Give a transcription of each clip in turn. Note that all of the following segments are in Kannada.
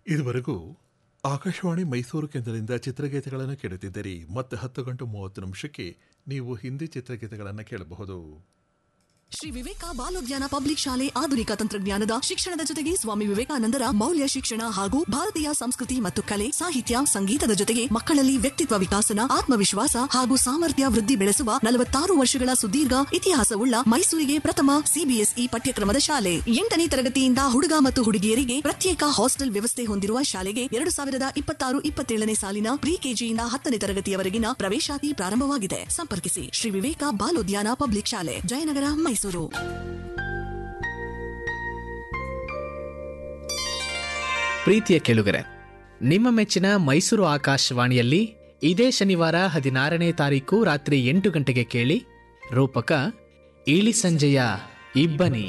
ಇದುವರೆಗೂ ಆಕಾಶವಾಣಿ ಮೈಸೂರು ಕೇಂದ್ರದಿಂದ ಚಿತ್ರಗೀತೆಗಳನ್ನು ಕೇಳುತ್ತಿದ್ದೀರಿ ಮತ್ತೆ ಹತ್ತು ಗಂಟೆ ಮೂವತ್ತು ನಿಮಿಷಕ್ಕೆ ನೀವು ಹಿಂದಿ ಚಿತ್ರಗೀತೆಗಳನ್ನು ಕೇಳಬಹುದು ಶ್ರೀ ವಿವೇಕ ಬಾಲೋದ್ಯಾನ ಪಬ್ಲಿಕ್ ಶಾಲೆ ಆಧುನಿಕ ತಂತ್ರಜ್ಞಾನದ ಶಿಕ್ಷಣದ ಜೊತೆಗೆ ಸ್ವಾಮಿ ವಿವೇಕಾನಂದರ ಮೌಲ್ಯ ಶಿಕ್ಷಣ ಹಾಗೂ ಭಾರತೀಯ ಸಂಸ್ಕೃತಿ ಮತ್ತು ಕಲೆ ಸಾಹಿತ್ಯ ಸಂಗೀತದ ಜೊತೆಗೆ ಮಕ್ಕಳಲ್ಲಿ ವ್ಯಕ್ತಿತ್ವ ವಿಕಾಸನ ಆತ್ಮವಿಶ್ವಾಸ ಹಾಗೂ ಸಾಮರ್ಥ್ಯ ವೃದ್ಧಿ ಬೆಳೆಸುವ ನಲವತ್ತಾರು ವರ್ಷಗಳ ಸುದೀರ್ಘ ಇತಿಹಾಸವುಳ್ಳ ಮೈಸೂರಿಗೆ ಪ್ರಥಮ ಸಿಬಿಎಸ್ಇ ಪಠ್ಯಕ್ರಮದ ಶಾಲೆ ಎಂಟನೇ ತರಗತಿಯಿಂದ ಹುಡುಗ ಮತ್ತು ಹುಡುಗಿಯರಿಗೆ ಪ್ರತ್ಯೇಕ ಹಾಸ್ಟೆಲ್ ವ್ಯವಸ್ಥೆ ಹೊಂದಿರುವ ಶಾಲೆಗೆ ಎರಡು ಸಾವಿರದ ಇಪ್ಪತ್ತಾರು ಇಪ್ಪತ್ತೇಳನೇ ಸಾಲಿನ ಪ್ರಿ ಕೆಜಿಯಿಂದ ಹತ್ತನೇ ತರಗತಿಯವರೆಗಿನ ಪ್ರವೇಶಾತಿ ಪ್ರಾರಂಭವಾಗಿದೆ ಸಂಪರ್ಕಿಸಿ ಶ್ರೀ ವಿವೇಕ ಬಾಲೋದ್ಯಾನ ಪಬ್ಲಿಕ್ ಶಾಲೆ ಜಯನಗರ ಮೈಸೂರು ಪ್ರೀತಿಯ ಕೆಳುಗರೆ ನಿಮ್ಮ ಮೆಚ್ಚಿನ ಮೈಸೂರು ಆಕಾಶವಾಣಿಯಲ್ಲಿ ಇದೇ ಶನಿವಾರ ಹದಿನಾರನೇ ತಾರೀಕು ರಾತ್ರಿ ಎಂಟು ಗಂಟೆಗೆ ಕೇಳಿ ರೂಪಕ ಇಳಿ ಸಂಜೆಯ ಇಬ್ಬನಿ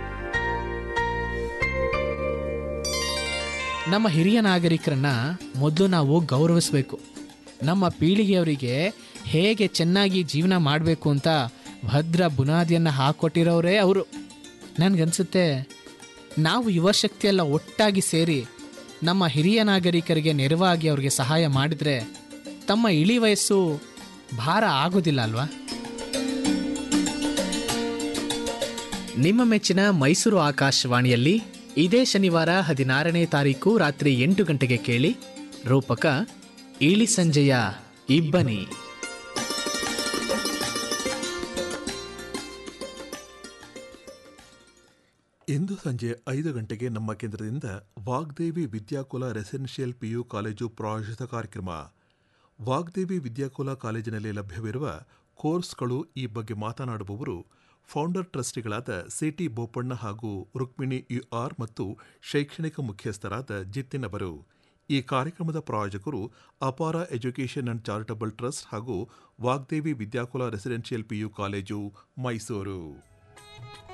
ನಮ್ಮ ಹಿರಿಯ ನಾಗರಿಕರನ್ನ ಮೊದಲು ನಾವು ಗೌರವಿಸಬೇಕು ನಮ್ಮ ಪೀಳಿಗೆಯವರಿಗೆ ಹೇಗೆ ಚೆನ್ನಾಗಿ ಜೀವನ ಮಾಡಬೇಕು ಅಂತ ಭದ್ರ ಬುನಾದಿಯನ್ನು ಹಾಕೊಟ್ಟಿರೋರೇ ಅವರು ನನಗನ್ಸುತ್ತೆ ನಾವು ಯುವಶಕ್ತಿಯೆಲ್ಲ ಒಟ್ಟಾಗಿ ಸೇರಿ ನಮ್ಮ ಹಿರಿಯ ನಾಗರಿಕರಿಗೆ ನೆರವಾಗಿ ಅವ್ರಿಗೆ ಸಹಾಯ ಮಾಡಿದರೆ ತಮ್ಮ ಇಳಿ ವಯಸ್ಸು ಭಾರ ಆಗೋದಿಲ್ಲ ಅಲ್ವಾ ನಿಮ್ಮ ಮೆಚ್ಚಿನ ಮೈಸೂರು ಆಕಾಶವಾಣಿಯಲ್ಲಿ ಇದೇ ಶನಿವಾರ ಹದಿನಾರನೇ ತಾರೀಕು ರಾತ್ರಿ ಎಂಟು ಗಂಟೆಗೆ ಕೇಳಿ ರೂಪಕ ಇಳಿ ಸಂಜೆಯ ಇಬ್ಬನಿ ಇಂದು ಸಂಜೆ ಐದು ಗಂಟೆಗೆ ನಮ್ಮ ಕೇಂದ್ರದಿಂದ Vagdevi Vidyakula residential PU college ಪ್ರಾಯೋಜಿತ ಕಾರ್ಯಕ್ರಮ ವಾಗ್ದೇವಿ ವಿದ್ಯಾಕುಲ ಕಾಲೇಜಿನಲ್ಲಿ ಲಭ್ಯವಿರುವ ಕೋರ್ಸ್ಗಳು ಈ ಬಗ್ಗೆ ಮಾತನಾಡುವವರು ಫೌಂಡರ್ ಟ್ರಸ್ಟಿಗಳಾದ ಸಿಟಿ ಬೋಪಣ್ಣ ಹಾಗೂ ರುಕ್ಮಿಣಿ ಯು ಆರ್ ಮತ್ತು ಶೈಕ್ಷಣಿಕ ಮುಖ್ಯಸ್ಥರಾದ ಜಿತಿನ್ ಅವರು ಈ ಕಾರ್ಯಕ್ರಮದ ಪ್ರಾಯೋಜಕರು ಅಪಾರ ಎಜುಕೇಷನ್ ಅಂಡ್ ಚಾರಿಟಬಲ್ ಟ್ರಸ್ಟ್ ಹಾಗೂ Vagdevi Vidyakula residential PU college Mysuru